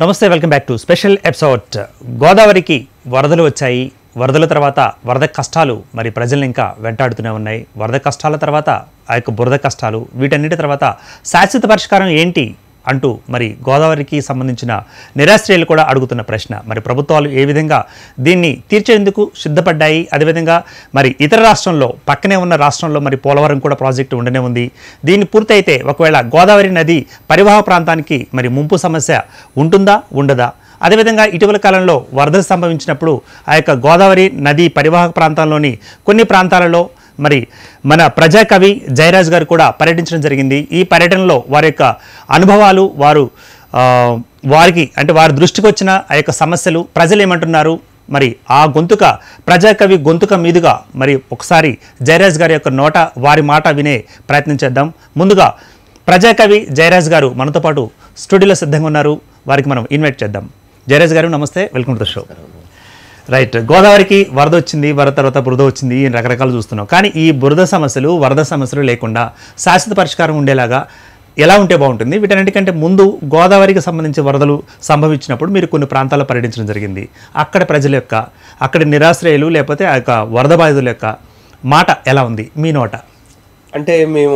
నమస్తే welcome back to special episode గోదావరికి వరదలు వచ్చాయి వరదల తర్వాత వరద కష్టాలు మరి ప్రజల్ని ఇంకా వెంటాడుతూనే ఉన్నాయి వరద కష్టాల తర్వాత ఆ యొక్క బురద కష్టాలు వీటన్నిటి తర్వాత శాశ్వత పరిష్కారం ఏంటి అంటూ మరి గోదావరికి సంబంధించిన నిరాశ్రయాలు కూడా అడుగుతున్న ప్రశ్న మరి ప్రభుత్వాలు ఏ విధంగా దీన్ని తీర్చేందుకు సిద్ధపడ్డాయి అదేవిధంగా మరి ఇతర రాష్ట్రంలో పక్కనే ఉన్న రాష్ట్రంలో మరి పోలవరం కూడా ప్రాజెక్టు ఉండనే ఉంది దీన్ని పూర్తయితే ఒకవేళ గోదావరి నది పరివాహ ప్రాంతానికి మరి ముంపు సమస్య ఉంటుందా ఉండదా అదేవిధంగా ఇటీవల కాలంలో వరదలు సంభవించినప్పుడు ఆ యొక్క గోదావరి నది పరివాహక ప్రాంతాల్లోని కొన్ని ప్రాంతాలలో మరి మన ప్రజాకవి జయరాజ్ గారు కూడా పర్యటించడం జరిగింది ఈ పర్యటనలో వారి యొక్క అనుభవాలు వారు ఆ, వారికి అంటే వారి దృష్టికి వచ్చిన ఆ యొక్క సమస్యలు ప్రజలు ఏమంటున్నారు మరి ఆ గొంతుక ప్రజాకవి గొంతుక మీదుగా మరి ఒకసారి జయరాజ్ గారి యొక్క నోట వారి మాట వినే ప్రయత్నం చేద్దాం ముందుగా ప్రజాకవి జయరాజ్ గారు మనతో పాటు స్టూడియోలో సిద్ధంగా ఉన్నారు వారికి మనం ఇన్వైట్ చేద్దాం జయరాజ్ గారు నమస్తే welcome to the show right గోదావరికి వరద వచ్చింది వరద తర్వాత బురద వచ్చింది ఈ రకరకాలు చూస్తున్నాం కానీ ఈ బురద సమస్యలు వరద సమస్యలు లేకుండా శాశ్వత పరిష్కారం ఉండేలాగా ఎలా ఉంటే బాగుంటుంది వీటన్నిటికంటే ముందు గోదావరికి సంబంధించి వరదలు సంభవించినప్పుడు మీరు కొన్ని ప్రాంతాల్లో పర్యటించడం జరిగింది అక్కడ ప్రజల యొక్క అక్కడి నిరాశ్రయులు లేకపోతే ఆ యొక్క వరద బాధితుల యొక్క మాట ఎలా ఉంది మీ నోట అంటే మేము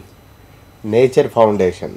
నేచర్ ఫౌండేషన్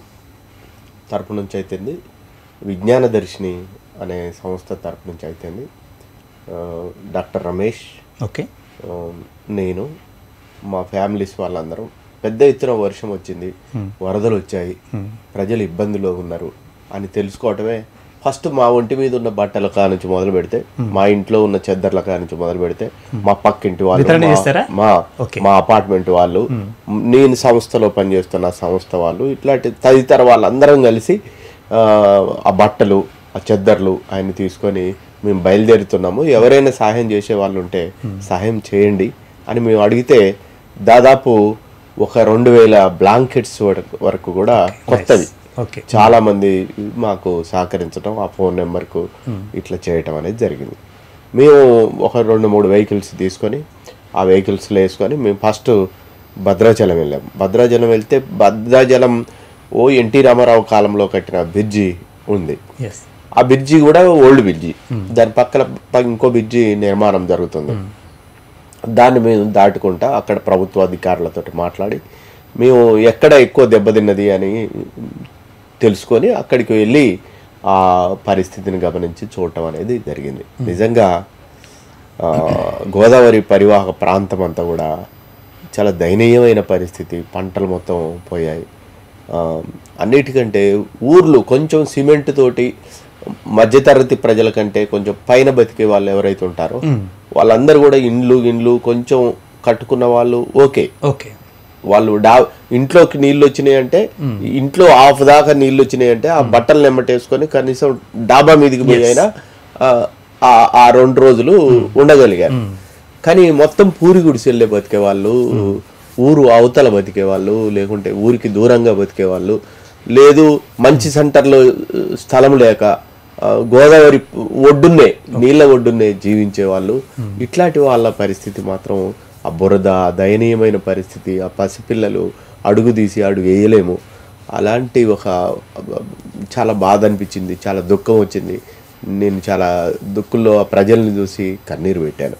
తరపు నుంచి అయితేంది విజ్ఞాన దర్శిని అనే సంస్థ తరపు నుంచి అయితేంది ఆ, డాక్టర్ రమేష్ ఓకే ఆ, నేను మా ఫ్యామిలీస్ వాళ్ళందరం పెద్ద ఎత్తున వర్షం వచ్చింది వరదలు వచ్చాయి ప్రజలు ఇబ్బందిలో ఉన్నారు అని తెలుసుకోవటమే ఫస్ట్ మా ఒంటి మీద ఉన్న బట్టల కా నుంచి మొదలు పెడితే మా ఇంట్లో ఉన్న చెద్దర్ల కా నుంచి మొదలు పెడితే మా పక్కింటి వాళ్ళు వితరణ మా- చేస్తారా? మా ఓకే. మా అపార్ట్మెంట్ వాళ్ళు నేను సంస్థలో పనిచేస్తున్న సంస్థ వాళ్ళు ఇట్లాంటి తదితర వాళ్ళందరం కలిసి ఆ, ఆ బట్టలు ఆ చెద్దర్లు ఆయన తీసుకొని మేము బయలుదేరుతున్నాము ఎవరైనా సహాయం చేసే వాళ్ళు ఉంటే సహాయం చేయండి అని మేము అడిగితే దాదాపు ఒక రెండు వేల బ్లాంకెట్స్ వరకు వరకు కూడా కొత్తవి ఓకే చాలా మంది మాకు సహకరించడం ఆ ఫోన్ నెంబర్కు ఇట్లా చేయటం అనేది జరిగింది మేము ఒక రెండు మూడు వెహికల్స్ తీసుకొని ఆ వెహికల్స్లో వేసుకొని మేము ఫస్ట్ భద్రాచలం వెళ్ళాం భద్రాచలం వెళ్తే భద్రాచలం ఓ ఎన్టీ రామారావు కాలంలో కట్టిన బ్రిడ్జి ఉంది ఎస్ ఆ బ్రిడ్జి కూడా ఓల్డ్ బ్రిడ్జి దాని పక్కన ప- ఇంకో బ్రిడ్జి నిర్మాణం జరుగుతుంది దాన్ని మేము దాటుకుంటా అక్కడ ప్రభుత్వ అధికారులతో మాట్లాడి మేము ఎక్కడ ఎక్కువ దెబ్బతిన్నది అని తెలుసుకొని అక్కడికి వెళ్ళి ఆ పరిస్థితిని గమనించి చూడటం అనేది జరిగింది నిజంగా ఆ, గోదావరి పరివాహక ప్రాంతం అంతా కూడా చాలా దయనీయమైన పరిస్థితి పంటలు మొత్తం పోయాయి ఆ, అన్నిటికంటే ఊర్లు కొంచెం సిమెంట్ తోటి మధ్యతరగతి ప్రజల కంటే కొంచెం పైన బతికే వాళ్ళు ఎవరైతే ఉంటారో వాళ్ళందరూ కూడా ఇండ్లు ఇండ్లు కొంచెం కట్టుకున్న వాళ్ళు ఓకే ఓకే వాళ్ళు డా ఇంట్లోకి నీళ్ళు వచ్చినాయి అంటే ఇంట్లో హాఫ్ దాకా నీళ్ళు వచ్చినాయి అంటే ఆ బట్టలు నెమ్మటేసుకొని కనీసం డాబా మీదకి పోయి అయినా ఆ, ఆ- ఆ రెండు రోజులు ఉండగలిగారు కానీ మొత్తం పూరి గుడిసెళ్ళే బతికే వాళ్ళు ఊరు అవతల బతికే వాళ్ళు లేకుంటే ఊరికి దూరంగా బతికే వాళ్ళు లేదు మంచి సెంటర్లో ఆ, స్థలం లేక ఆ, గోదావరి ఒడ్డున్నే నీళ్ళ ఒడ్డున్నే జీవించే వాళ్ళు ఇట్లాంటి వాళ్ళ పరిస్థితి మాత్రం ఆ బురద ఆ దయనీయమైన పరిస్థితి ఆ పసిపిల్లలు అడుగు తీసి అడుగు వేయలేము అలాంటి ఒక చాలా బాధ అనిపించింది చాలా దుఃఖం వచ్చింది నేను చాలా దుఃఖంలో ఆ ప్రజల్ని చూసి కన్నీరు పెట్టాను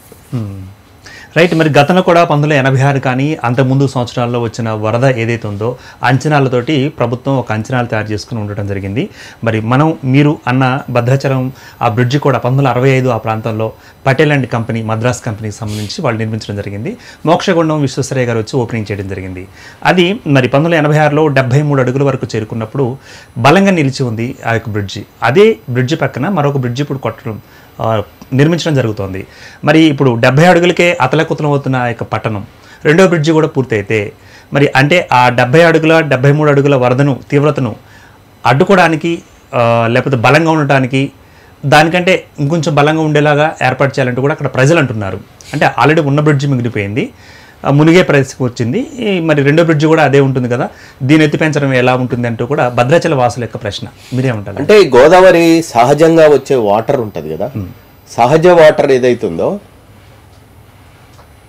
రైట్ మరి గతంలో కూడా పంతొమ్మిది ఎనభై ఆరు కానీ అంతకుముందు సంవత్సరాల్లో వచ్చిన వరద ఏదైతే ఉందో అంచనాలతోటి ప్రభుత్వం ఒక అంచనాలు తయారు చేసుకుని ఉండటం జరిగింది మరి మనం మీరు అన్న భద్రాచలం ఆ బ్రిడ్జి కూడా పంతొమ్మిది అరవై ఐదు ఆ ప్రాంతంలో పటేల్ అండ్ కంపెనీ మద్రాస్ కంపెనీకి సంబంధించి వాళ్ళు నిర్మించడం జరిగింది మోక్షగుండం విశ్వేశ్వరయ్య గారు వచ్చి ఓపెనింగ్ చేయడం జరిగింది అది మరి పంతొమ్మిది ఎనభై ఆరులో డెబ్బై మూడు అడుగుల వరకు చేరుకున్నప్పుడు బలంగా నిలిచి ఉంది ఆ యొక్క బ్రిడ్జి అదే బ్రిడ్జి పక్కన మరొక బ్రిడ్జి ఇప్పుడు కొట్టడం ఆ, నిర్మించడం జరుగుతోంది మరి ఇప్పుడు డెబ్బై అడుగులకే అతలకుతలం అవుతున్న ఆ యొక్క పట్టణం రెండో బ్రిడ్జి కూడా పూర్తయితే మరి అంటే ఆ డెబ్బై అడుగుల డెబ్బై మూడు అడుగుల వరదను తీవ్రతను అడ్డుకోవడానికి ఆ, లేకపోతే బలంగా ఉండటానికి దానికంటే ఇంకొంచెం బలంగా ఉండేలాగా ఏర్పాటు చేయాలంటూ కూడా అక్కడ ప్రజలు అంటున్నారు అంటే ఆల్రెడీ ఉన్న బ్రిడ్జి మిగిలిపోయింది ఆ, మునిగే పరిస్థితికి వచ్చింది ఈ మరి రెండో బ్రిడ్జి కూడా అదే ఉంటుంది కదా దీని ఎత్తి పెంచడం ఎలా ఉంటుంది అంటూ కూడా భద్రాచల వాసుల యొక్క ప్రశ్న మీరేమంటారు అంటే గోదావరి సహజంగా వచ్చే వాటర్ ఉంటది కదా సహజ వాటర్ ఏదైతుందో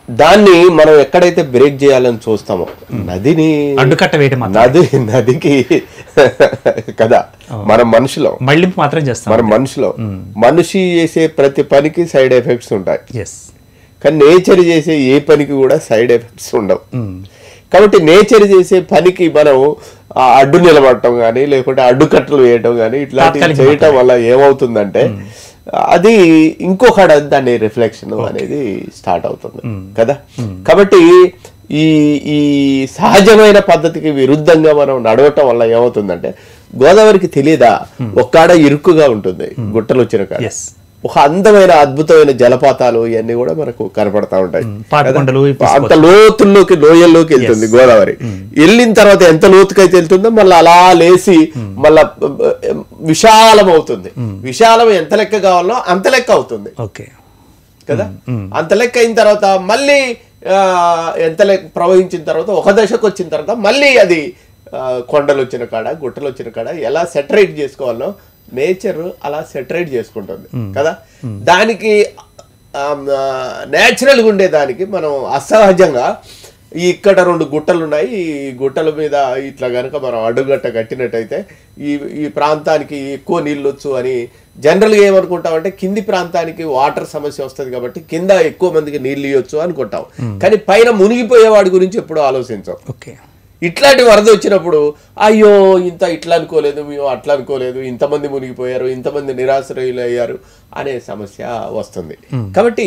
దాన్ని మనం ఎక్కడైతే బ్రేక్ చేయాలని చూస్తామో నదిని అడ్డుకట్ట వేయటం మాత్రం నది నదికి కదా మన మనిషిలో మళ్ళింపు మాత్రం చేస్తాం మన మనిషిలో మనిషి చేసే ప్రతి పనికి సైడ్ ఎఫెక్ట్స్ ఉంటాయి ఎస్ కానీ నేచర్ చేసే ఏ పనికి కూడా సైడ్ ఎఫెక్ట్స్ ఉండవు కాబట్టి నేచర్ చేసే పనికి మనం ఆ అడ్డు నిలబడటం కానీ లేకుంటే అడ్డుకట్టలు వేయటం కానీ ఇట్లాంటివి తాత్కాలిక చేయటం వల్ల ఏమవుతుందంటే అది ఇంకొకడ దాని రిఫ్లెక్షన్ అనేది స్టార్ట్ అవుతుంది కదా కాబట్టి ఈ ఈ సహజమైన పద్ధతికి విరుద్ధంగా మనం నడవటం వల్ల ఏమవుతుందంటే గోదావరికి తెలియదా ఒక్కాడ ఇరుకుగా ఉంటుంది గుట్టలు వచ్చిన కాడ ఎస్ ఒక అందమైన అద్భుతమైన జలపాతాలు ఇవన్నీ కూడా మనకు కనపడతా ఉంటాయి పాపికొండలు, ఈ అంత లోతుల్లోకి లోయల్లోకి వెళ్తుంది గోదావరి వెళ్ళిన తర్వాత ఎంత లోతుకైతే వెళ్తుందో మళ్ళీ అలా లేసి మళ్ళా విశాలం అవుతుంది విశాలం ఎంత లెక్క కావాలో అంత లెక్క అవుతుంది ఓకే కదా అంత లెక్క అయిన తర్వాత మళ్ళీ ఆ, ఎంత లెక్క ప్రవహించిన తర్వాత ఒక దశకు వచ్చిన తర్వాత మళ్ళీ అది ఆ, కొండలు వచ్చిన కాడ గుట్టలు వచ్చిన కాడ ఎలా సెటరేట్ చేసుకోవాలో నేచర్ అలా సెటరేట్ చేసుకుంటుంది కదా దానికి న్యాచురల్గా ఉండే దానికి మనం అసహజంగా ఈ ఇక్కడ రెండు గుట్టలు ఉన్నాయి ఈ గుట్టల మీద ఇట్లా గనుక మనం అడ్డుగట్ట కట్టినట్టయితే ఈ ఈ ప్రాంతానికి ఎక్కువ నీళ్ళు వచ్చు అని జనరల్గా ఏమనుకుంటామంటే కింది ప్రాంతానికి వాటర్ సమస్య వస్తుంది కాబట్టి కింద ఎక్కువ మందికి నీళ్ళు ఇవ్వచ్చు అనుకుంటాం కానీ పైన మునిగిపోయే వాడి గురించి ఎప్పుడు ఆలోచించాం ఓకే ఇట్లాంటి వరద వచ్చినప్పుడు అయ్యో ఇంత ఇట్లా అనుకోలేదు మేము అట్లా అనుకోలేదు ఇంతమంది మునిగిపోయారు ఇంతమంది నిరాశ్రయులు అయ్యారు అనే సమస్య వస్తుంది కాబట్టి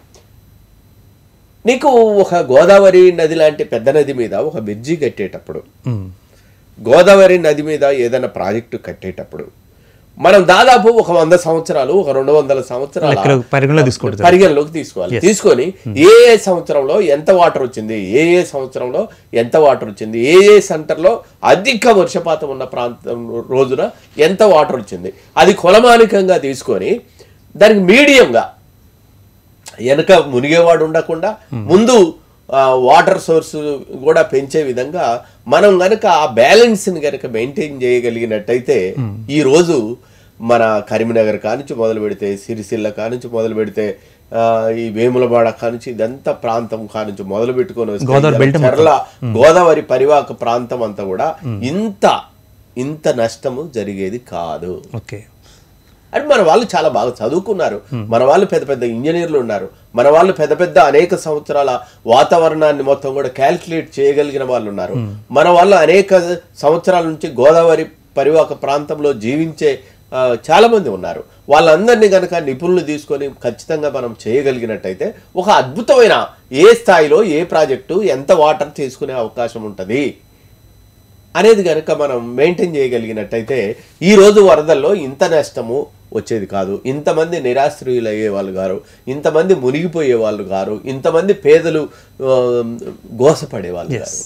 నీకు ఒక గోదావరి నది లాంటి పెద్ద నది మీద ఒక బ్రిడ్జి కట్టేటప్పుడు గోదావరి నది మీద ఏదైనా ప్రాజెక్టు కట్టేటప్పుడు మనం దాదాపు ఒక వంద సంవత్సరాలు ఒక రెండు వందల సంవత్సరాల లెక్కలో పరిగణలో తీసుకుంటుంది పరిగణలోకి తీసుకోవాలి తీసుకొని ఏ ఏ సంవత్సరంలో ఎంత వాటర్ వచ్చింది ఏ ఏ సంవత్సరంలో ఎంత వాటర్ వచ్చింది ఏ ఏ సెంటర్లో అధిక వర్షపాతం ఉన్న ప్రాంతం రోజున ఎంత వాటర్ వచ్చింది అది కొలమానికంగా తీసుకొని దానికి మీడియంగా వెనక మునిగేవాడు ఉండకుండా ముందు ఆ, వాటర్ సోర్స్ కూడా పెంచే విధంగా మనం గనక ఆ బ్యాలెన్స్ని గనక మెయింటైన్ చేయగలిగినట్టయితే ఈ రోజు మన కరీంనగర్ కానుంచి మొదలు పెడితే సిరిసిల్ల కానుంచి మొదలు పెడితే ఆ, ఈ వేములవాడ కానుంచి ఇదంతా ప్రాంతం కానుంచి మొదలు పెట్టుకొని వస్తే గోదావరి బెల్ట్ మొత్తం. చర్ల గోదావరి పరివాహక ప్రాంతం అంతా కూడా ఇంత ఇంత నష్టము జరిగేది కాదు ఓకే అని మన వాళ్ళు చాలా బాగా చదువుకున్నారు మన వాళ్ళు పెద్ద పెద్ద ఇంజనీర్లు ఉన్నారు మన వాళ్ళు పెద్ద పెద్ద అనేక సంవత్సరాల వాతావరణాన్ని మొత్తం కూడా క్యాల్కులేట్ చేయగలిగిన వాళ్ళు ఉన్నారు మన వాళ్ళు అనేక సంవత్సరాల నుంచి గోదావరి పరివాహక ప్రాంతంలో జీవించే ఆ, చాలా మంది ఉన్నారు వాళ్ళందరినీ కనుక నిపుణులు తీసుకొని ఖచ్చితంగా మనం చేయగలిగినట్టయితే ఒక అద్భుతమైన ఏ స్థాయిలో ఏ ప్రాజెక్టు ఎంత వాటర్ తీసుకునే అవకాశం ఉంటుంది అనేది కనుక మనం మెయింటైన్ చేయగలిగినట్టయితే ఈ రోజు వరదల్లో ఇంత నష్టము వచ్చేది కాదు ఇంతమంది నిరాశ్రయులు అయ్యే వాళ్ళు గారు ఇంతమంది మునిగిపోయే వాళ్ళు గారు ఇంతమంది పేదలు ఆ, గోసపడే వాళ్ళు గారు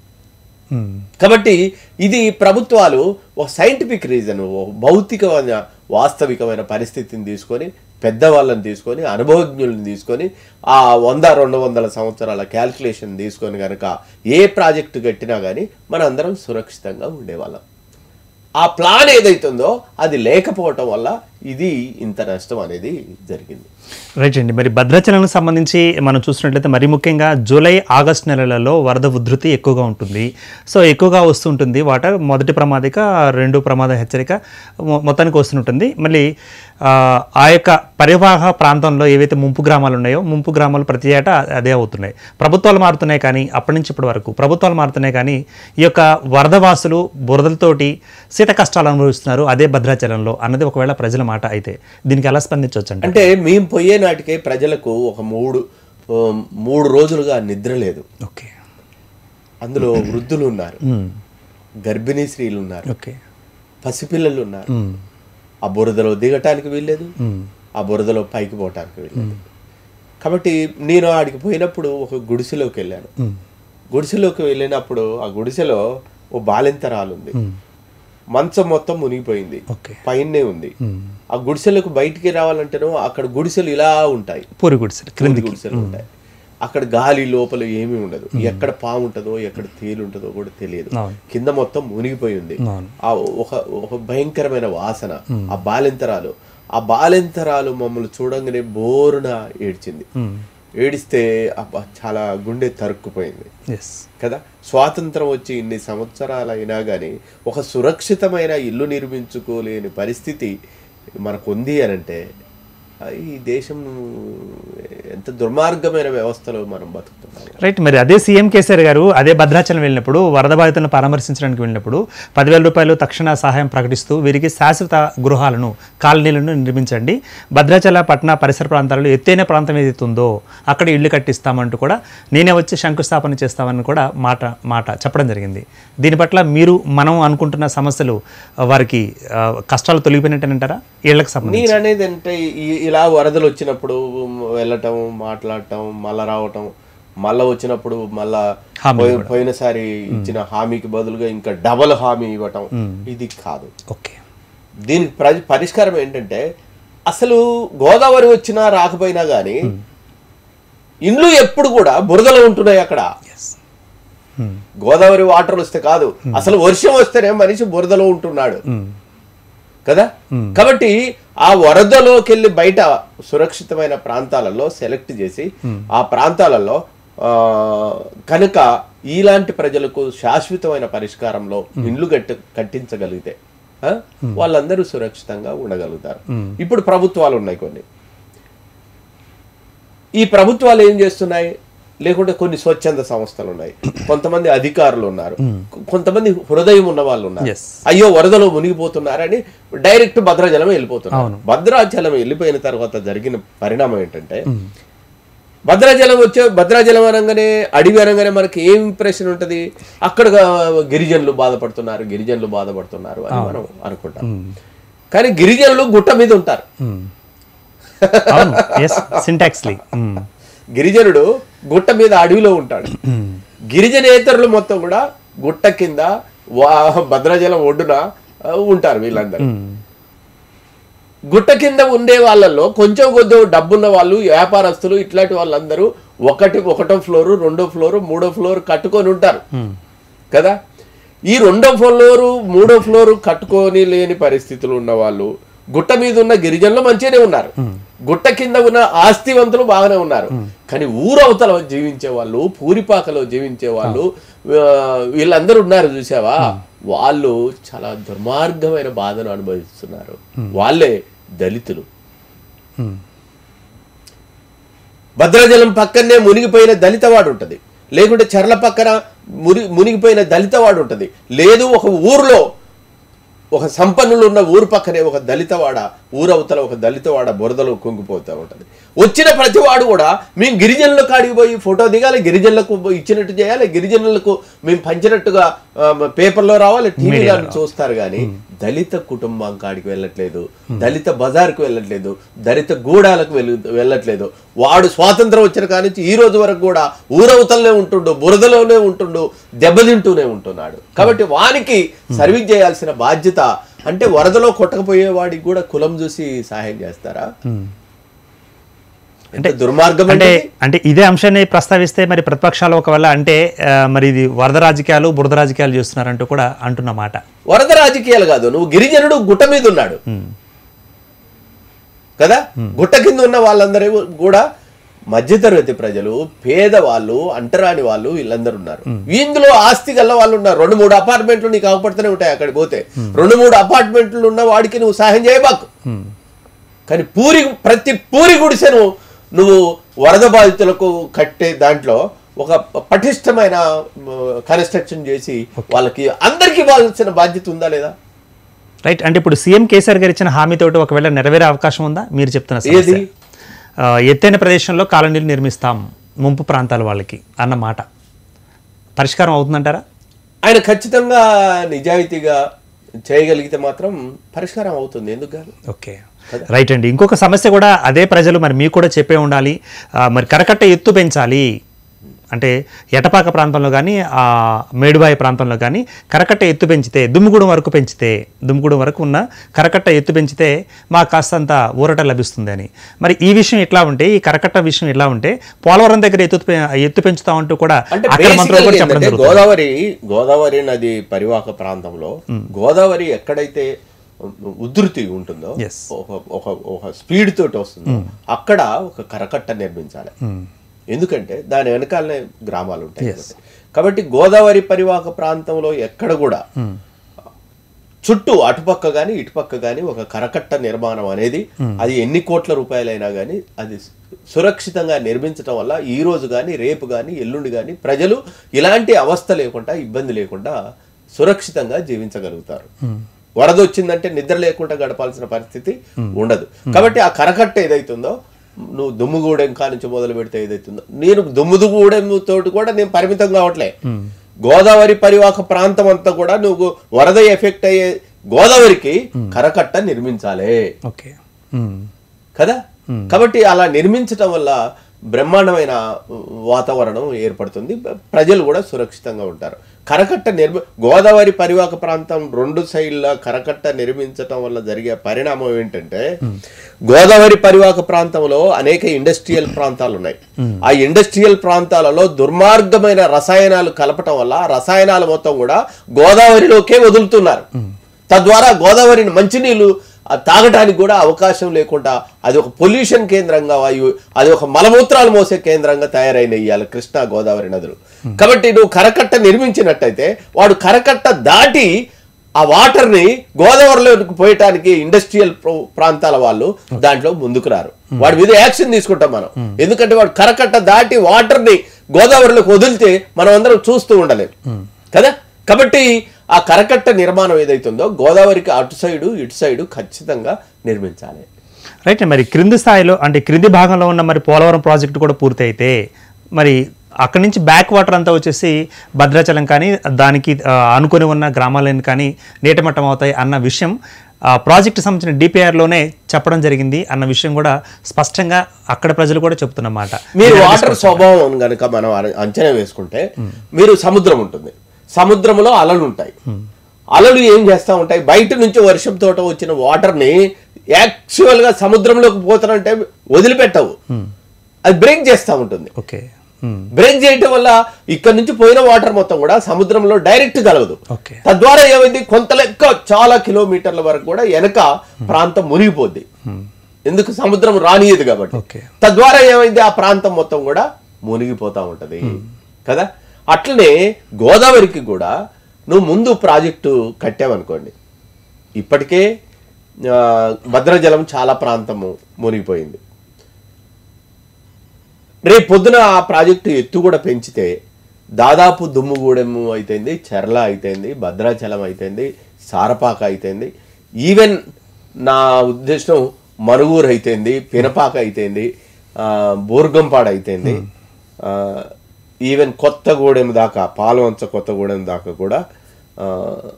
కాబట్టి ఇది ప్రభుత్వాలు ఒక సైంటిఫిక్ రీజన్ భౌతికమైన వాస్తవికమైన పరిస్థితిని తీసుకొని పెద్దవాళ్ళని తీసుకొని అనుభవజ్ఞులను తీసుకొని ఆ వంద రెండు వందల సంవత్సరాల క్యాల్కులేషన్ తీసుకొని కనుక ఏ ప్రాజెక్టు కట్టినా కానీ మనందరం సురక్షితంగా ఉండేవాళ్ళం ఆ ప్లాన్ ఏదైతుందో అది లేకపోవటం వల్ల ఇది ఇంత నష్టం అనేది జరిగింది రైట్ అండి మరి భద్రాచలంకి సంబంధించి మనం చూసినట్లయితే మరి ముఖ్యంగా జూలై ఆగస్ట్ నెలలలో వరద ఉధృతి ఎక్కువగా ఉంటుంది సో ఎక్కువగా వస్తుంటుంది వాటర్ మొదటి ప్రమాదిక రెండు ప్రమాద హెచ్చరిక మొ- మొత్తానికి వస్తుంటుంది మళ్ళీ ఆ, ఆ యొక్క పరివాహ ప్రాంతంలో ఏవైతే ముంపు గ్రామాలు ఉన్నాయో ముంపు గ్రామాలు ప్రతి ఏటా అదే అవుతున్నాయి ప్రభుత్వాలు మారుతున్నాయి కానీ అప్పటి నుంచి ఇప్పటి వరకు ప్రభుత్వాలు మారుతున్నాయి కానీ ఈ యొక్క వరదవాసులు బురదలతోటి శీత కష్టాలు అనుభవిస్తున్నారు అదే భద్రాచలంలో అన్నది ఒకవేళ ప్రజల మాట అయితే దీనికి ఎలా స్పందించవచ్చు అంటే అంటే మేము పోయే నాటికే ప్రజలకు ఒక మూడు ఆ, మూడు రోజులుగా నిద్ర లేదు ఓకే అందులో వృద్ధులు ఉన్నారు గర్భిణీ స్త్రీలు ఉన్నారు ఓకే పసిపిల్లలు ఉన్నారు ఆ బురదలో దిగటానికి వీల్లేదు ఆ బురదలో పైకి పోవటానికి వీల్లేదు కాబట్టి నేను ఆడికి పోయినప్పుడు ఒక గుడిసెలోకి వెళ్ళాను గుడిసెలోకి వెళ్ళినప్పుడు ఆ గుడిసెలో ఓ బాలింతరాలు ఉంది మంచం మొత్తం మునిగిపోయింది ఓకే పైనే ఉంది ఆ గుడిసెలకు బయటికి రావాలంటేనో అక్కడ గుడిసెలు ఇలా ఉంటాయి పూరి గుడిసెలు క్రింది గుడిసెలు ఉంటాయి అక్కడ గాలి లోపల ఏమీ ఉండదు ఎక్కడ పాము ఉంటుందో ఎక్కడ తేలు ఉంటుందో కూడా తెలియదు అవును. కింద మొత్తం మునిగిపోయి ఉంది అవును ఆ ఒక ఒక భయంకరమైన వాసన ఆ బాలెంతరాలు ఆ బాలెంతరాలు మమ్మల్ని చూడంగానే బోరున ఏడ్చింది ఏడిస్తే అబ్బా చాలా గుండె తరుక్కుపోయింది ఎస్ కదా స్వాతంత్రం వచ్చి ఇన్ని సంవత్సరాలు అయినా కానీ ఒక సురక్షితమైన ఇల్లు నిర్మించుకోలేని పరిస్థితి మనకు ఉంది అని అంటే ఆ, ఈ దేశం ఎంత దుర్మార్గమైన వ్యవస్థలో మనం బతుకుతున్నాం రైట్ మరి అదే సీఎం కేసీఆర్ గారు అదే భద్రాచలం వెళ్ళినప్పుడు వరద బాధితులను పరామర్శించడానికి వెళ్ళినప్పుడు పదివేల రూపాయలు తక్షణ సహాయం ప్రకటిస్తూ వీరికి శాశ్వత గృహాలను కాలనీలను నిర్మించండి భద్రాచల పట్టణ పరిసర ప్రాంతాలలో ఎత్తైన ప్రాంతం ఏదైతే ఉందో అక్కడ ఇల్లు కట్టిస్తామంటూ కూడా నేనే వచ్చి శంకుస్థాపన చేస్తామని కూడా మాట మాట చెప్పడం జరిగింది దీని పట్ల మీరు మనం అనుకుంటున్న సమస్యలు ఆ, వారికి ఆ, కష్టాలు తొలగిపోయినట్టేనంటారా ఇళ్లకు సంబంధించి నేను అనేది అంటే ఈ- ఇలా వరదలు వచ్చినప్పుడు వెళ్ళటం మాట్లాడటం మళ్ళా రావటం మళ్ళా వచ్చినప్పుడు మళ్ళా హామీ పోయి- పోయినసారి ఇచ్చిన హామీకి బదులుగా ఇంకా డబల్ హామీ ఇవ్వటం ఇది కాదు ఓకే దీనికి ప్ర- పరిష్కారం ఏంటంటే అసలు గోదావరి వచ్చినా రాకపోయినా కానీ ఇండ్లు ఎప్పుడు కూడా బురదలో ఉంటున్నాయి అక్కడ ఎస్ గోదావరి వాటర్ వస్తే కాదు అసలు వర్షం వస్తేనే మనిషి బురదలో ఉంటున్నాడు కదా కాబట్టి ఆ వరదలోకి వెళ్ళి బయట సురక్షితమైన ప్రాంతాలలో సెలెక్ట్ చేసి ఆ ప్రాంతాలలో ఆ, కనుక ఇలాంటి ప్రజలకు శాశ్వతమైన పరిష్కారంలో ఇండ్లు కట్టి కట్టించగలిగితే ఆ, వాళ్ళందరూ సురక్షితంగా ఉండగలుగుతారు ఇప్పుడు ప్రభుత్వాలు ఉన్నాయి కొన్ని ఈ ప్రభుత్వాలు ఏం చేస్తున్నాయి లేకుంటే కొన్ని స్వచ్ఛంద సంస్థలు ఉన్నాయి కొంతమంది అధికారులు ఉన్నారు కొంతమంది హృదయం ఉన్న వాళ్ళు ఉన్నారు Yes. అయ్యో వరదలో మునిగిపోతున్నారని డైరెక్ట్ భద్రాచలం వెళ్ళిపోతున్నారు భద్రాచలం వెళ్ళిపోయిన తర్వాత జరిగిన పరిణామం ఏంటంటే భద్రాచలం వచ్చే భద్రాచలం అనగానే అడవి అనగానే మనకి ఏం ఇంప్రెషన్ ఉంటది అక్కడ గిరిజనులు బాధపడుతున్నారు గిరిజనులు బాధపడుతున్నారు అని మనం అనుకుంటాం కానీ గిరిజనులు గుట్ట మీద ఉంటారు అవును ఎస్ సింటాక్స్లీ గిరిజనుడు గుట్ట మీద అడవిలో ఉంటాడు గిరిజనేతరులు మొత్తం కూడా గుట్ట కింద వా- భద్రాచలం ఒడ్డున ఆ, ఉంటారు వీళ్ళందరూ గుట్ట కింద ఉండే వాళ్ళల్లో కొంచెం కొద్దిగా డబ్బున్న వాళ్ళు వ్యాపారస్తులు ఇట్లాంటి వాళ్ళందరూ ఒకటి ఒకటో ఫ్లోరు రెండో ఫ్లోరు మూడో ఫ్లోర్ కట్టుకొని ఉంటారు కదా ఈ రెండో ఫ్లోరు మూడో ఫ్లోరు కట్టుకొని లేని పరిస్థితులు ఉన్న వాళ్ళు గుట్ట మీద ఉన్న గిరిజనులు మంచిగానే ఉన్నారు గుట్ట కింద ఉన్న ఆస్తివంతులు బాగానే ఉన్నారు కానీ ఊరవతల జీవించే వాళ్ళు పూరిపాకలో జీవించే వాళ్ళు ఆ, వీళ్ళందరూ ఉన్నారు చూసావా వాళ్ళు చాలా దుర్మార్గమైన బాధను అనుభవిస్తున్నారు వాళ్ళే దళితులు భద్రాచలం పక్కనే మునిగిపోయిన దళితవాడు ఉంటుంది లేకుంటే చెర్ల పక్కన ముని మునిగిపోయిన దళితవాడు ఉంటుంది లేదు ఒక ఊర్లో ఒక సంపన్నులు ఉన్న ఊరు పక్కనే ఒక దళితవాడ ఊరవతల ఒక దళితవాడ బురదలో కుంగిపోతూ ఉంటుంది వచ్చిన ప్రతివాడు కూడా మేము గిరిజనుల కాడికి పోయి ఫోటో దిగాలి గిరిజనులకు ఇచ్చినట్టు చేయాలి గిరిజనులకు మేము పంచినట్టుగా ఆ, పేపర్లో రావాలి టీవీలో చూస్తారు కానీ దళిత కుటుంబం కాడికి వెళ్ళట్లేదు దళిత బజార్కి వెళ్ళట్లేదు దళిత గూడాలకు వెళ్ళు వెళ్ళట్లేదు వాడు స్వాతంత్రం వచ్చిన కాడి నుంచి ఈ రోజు వరకు కూడా ఊరవతలనే ఉంటుండు బురదలోనే ఉంటుండు దెబ్బతింటూనే ఉంటున్నాడు కాబట్టి వానికి సర్వీస్ చేయాల్సిన బాధ్యత అంటే వరదలో కొట్టకపోయే వాడికి కూడా కులం చూసి సహాయం చేస్తారా అంటే దుర్మార్గం అంటే అంటే అంటే ఇదే అంశాన్ని ప్రస్తావిస్తే మరి ప్రతిపక్షాలు ఒకవేళ అంటే ఆ, మరి ఇది వరద రాజకీయాలు బురద రాజకీయాలు చేస్తున్నారంటూ కూడా అంటున్న మాట వరద రాజకీయాలు కాదు నువ్వు గిరిజనుడు గుట్ట మీద ఉన్నాడు కదా గుట్ట కింద ఉన్న వాళ్ళందరూ కూడా మధ్యతరగతి ప్రజలు పేదవాళ్ళు అంటరాని వాళ్ళు వీళ్ళందరూ ఉన్నారు ఇందులో ఆస్తి గల్ల వాళ్ళు ఉన్నారు రెండు మూడు అపార్ట్మెంట్లు నీకు అవపడుతూనే ఉంటాయి అక్కడికి పోతే రెండు మూడు అపార్ట్మెంట్లు ఉన్న వాడికి నువ్వు సహాయం చేయబాకు కానీ పూరి ప్రతి పూరి గుడిసెను నువ్వు వరద బాధితులకు కట్టే దాంట్లో ఒక పటిష్టమైన కన్స్ట్రక్షన్ చేసి వాళ్ళకి అందరికి ఇవ్వాల్సిన బాధ్యత ఉందా లేదా రైట్ అంటే ఇప్పుడు సీఎం కేసీఆర్ గారు ఇచ్చిన హామీతోటి ఒకవేళ నెరవేరే అవకాశం ఉందా మీరు చెప్తున్న సమస్య. ఏది? ఆ, ఎత్తైన ప్రదేశంలో కాలనీలు నిర్మిస్తాం ముంపు ప్రాంతాల వాళ్ళకి అన్న మాట పరిష్కారం అవుతుందంటారా ఆయన ఖచ్చితంగా నిజాయితీగా చేయగలిగితే మాత్రం పరిష్కారం అవుతుంది ఎందుకు కాదు ఓకే రైట్ అండి ఇంకొక సమస్య కూడా అదే ప్రజలు మరి మీకు కూడా చెప్పే ఉండాలి ఆ, మరి కరకట్ట ఎత్తు పెంచాలి అంటే ఎటపాక ప్రాంతంలో కానీ ఆ మేడుబాయి ప్రాంతంలో కానీ కరకట్ట ఎత్తు పెంచితే దుమ్ముగూడెం వరకు పెంచితే దుమ్ముగూడెం వరకు ఉన్న కరకట్ట ఎత్తు పెంచితే మాకు కాస్తంత ఊరట లభిస్తుంది అని మరి ఈ విషయం ఎట్లా ఉంటే ఈ కరకట్ట విషయం ఎట్లా ఉంటే పోలవరం దగ్గర ఎత్తు పె- ఎత్తు పెంచుతామంటూ కూడా అంటే అక్కడ మంత్రులు basically కూడా చెప్పడం ఏంటంటే జరుగుతుంది గోదావరి గోదావరి నది పరివాహక ప్రాంతంలో గోదావరి ఎక్కడైతే ఉధృతి ఉంటుందో Yes. ఒక ఒక ఒక స్పీడ్ తోటి వస్తుందో అక్కడ ఒక కరకట్ట నిర్మించాలి ఎందుకంటే దాని వెనకాలనే గ్రామాలు ఉంటాయి కాబట్టి. కాబట్టి గోదావరి పరివాహక ప్రాంతంలో ఎక్కడ కూడా చుట్టూ అటుపక్క కానీ ఇటుపక్క కానీ ఒక కరకట్ట నిర్మాణం అనేది అది ఎన్ని కోట్ల రూపాయలైనా కానీ అది సురక్షితంగా నిర్మించడం వల్ల ఈ రోజు కానీ రేపు కానీ ఎల్లుండి కానీ ప్రజలు ఇలాంటి అవస్థ లేకుండా ఇబ్బంది లేకుండా సురక్షితంగా జీవించగలుగుతారు వరద వచ్చిందంటే నిద్ర లేకుండా గడపాల్సిన పరిస్థితి ఉండదు కాబట్టి ఆ కరకట్ట ఏదైతుందో నువ్వు దుమ్ముగూడెం కా నుంచి మొదలు పెడితే ఏదైతుందో నేను దుమ్ముదుగూడెం తోటి కూడా నేను పరిమితం కావట్లే గోదావరి పరివాహక ప్రాంతం అంతా కూడా నువ్వు వరద ఎఫెక్ట్ అయ్యే గోదావరికి కరకట్ట నిర్మించాలి ఓకే మ్మ్. కదా కాబట్టి అలా నిర్మించటం వల్ల బ్రహ్మాండమైన వాతావరణం ఏర్పడుతుంది ప్రజలు కూడా సురక్షితంగా ఉంటారు కరకట్ట నిర్మి గోదావరి పరివాహక ప్రాంతం రెండు సైడ్ల కరకట్ట నిర్మించటం వల్ల జరిగే పరిణామం ఏంటంటే గోదావరి పరివాహక ప్రాంతంలో అనేక ఇండస్ట్రియల్ ప్రాంతాలు ఉన్నాయి ఆ ఇండస్ట్రియల్ ప్రాంతాలలో దుర్మార్గమైన రసాయనాలు కలపటం వల్ల ఆ రసాయనాలు మొత్తం కూడా గోదావరిలోకే వదులుతున్నారు తద్వారా గోదావరిని మంచినీళ్ళు ఆ తాగటానికి కూడా అవకాశం లేకుండా అది ఒక పొల్యూషన్ కేంద్రంగా వాయు అది ఒక మలమూత్రాలు మోసే కేంద్రంగా తయారైన ఇవాళ కృష్ణా గోదావరి నదులు కాబట్టి నువ్వు కరకట్ట నిర్మించినట్టయితే వాడు కరకట్ట దాటి ఆ వాటర్ని గోదావరిలోకి పోయటానికి ఇండస్ట్రియల్ ప్రాంతాల వాళ్ళు దాంట్లో ముందుకు రారు వాడి మీద యాక్షన్ తీసుకుంటాం మనం ఎందుకంటే వాడు కరకట్ట దాటి వాటర్ని గోదావరిలోకి వదిలితే మనం అందరం చూస్తూ ఉండలేం కదా కాబట్టి ఆ కరకట్ట నిర్మాణం ఏదైతుందో గోదావరికి అటు సైడు ఇటు సైడు ఖచ్చితంగా నిర్మించాలి రైట్ మరి క్రింది స్థాయిలో అంటే క్రింది భాగంలో ఉన్న మరి పోలవరం ప్రాజెక్టు కూడా పూర్తి అయితే మరి అక్కడి నుంచి బ్యాక్ వాటర్ అంతా వచ్చేసి భద్రాచలం కానీ దానికి ఆ, ఆనుకొని ఉన్న గ్రామాలను కానీ నీటమట్టం అవుతాయి అన్న విషయం ఆ ప్రాజెక్టు సంబంధించిన డిపిఆర్లోనే చెప్పడం జరిగింది అన్న విషయం కూడా స్పష్టంగా అక్కడ ప్రజలు కూడా చెప్తున్నమాట మీరు వాటర్ స్వభావం కనుక మనం అర- అంచనా వేసుకుంటే మీరు సముద్రం ఉంటుంది సముద్రంలో అలలు ఉంటాయి అలలు ఏం చేస్తా ఉంటాయి బయట నుంచి వర్షంతో వచ్చిన వాటర్ని యాక్చువల్ గా సముద్రంలోకి పోతానంటే వదిలిపెట్టవు అది బ్రేక్ చేస్తూ ఉంటుంది ఓకే మ్మ్. బ్రేక్ చేయటం వల్ల ఇక్కడ నుంచి పోయిన వాటర్ మొత్తం కూడా సముద్రంలో డైరెక్ట్ కలగదు ఓకే తద్వారా ఏమైంది కొంత లెక్క చాలా కిలోమీటర్ల వరకు కూడా వెనక ప్రాంతం మునిగిపోద్ది ఎందుకు సముద్రం రానియదు కాబట్టి ఓకే తద్వారా ఏమైంది ఆ ప్రాంతం మొత్తం కూడా మునిగిపోతా ఉంటది కదా అట్లనే గోదావరికి కూడా నువ్వు ముందు ప్రాజెక్టు కట్టావనుకోండి ఇప్పటికే ఆ, భద్రాచలం చాలా ప్రాంతము మునిగిపోయింది రేపు పొద్దున ఆ ప్రాజెక్టు ఎత్తు కూడా పెంచితే దాదాపు దుమ్ముగూడెము అయితేంది చెర్ల అయితేంది భద్రాచలం అయితేంది సారపాక అయితేంది ఈవెన్ నా ఉద్దేశం మనుగూరు అయితేంది పినపాక అయితేంది ఆ, బూర్గంపాడు అయితేంది ఆ, ఈవెన్ కొత్తగూడెం దాకా పాలవంచ కొత్తగూడెం దాకా కూడా ఆ,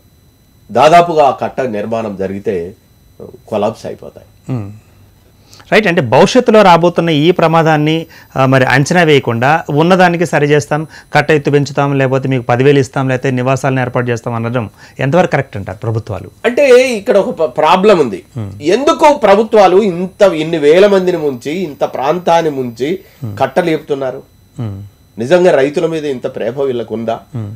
దాదాపుగా ఆ కట్ట నిర్మాణం జరిగితే కొలాప్స్ అయిపోతాయి మ్మ్. రైట్ అంటే భవిష్యత్తులో రాబోతున్న ఈ ప్రమాదాన్ని ఆ, మరి అంచనా వేయకుండా ఉన్నదానికి సరి చేస్తాం కట్ట ఎత్తు పెంచుతాం లేకపోతే మీకు పదివేలు ఇస్తాం లేకపోతే నివాసాలను ఏర్పాటు చేస్తాం అనడం ఎంతవరకు కరెక్ట్ అంటారు ప్రభుత్వాలు అంటే ఇక్కడ ఒక ప్రాబ్లం ఉంది ఎందుకు ప్రభుత్వాలు ఇంత ఇన్ని వేల మందిని ముంచి ఇంత ప్రాంతాన్ని ముంచి కట్టలేపుతున్నారు మ్మ్. నిజంగా రైతుల మీద ఇంత ప్రేమ వీళ్ళకు ఉందా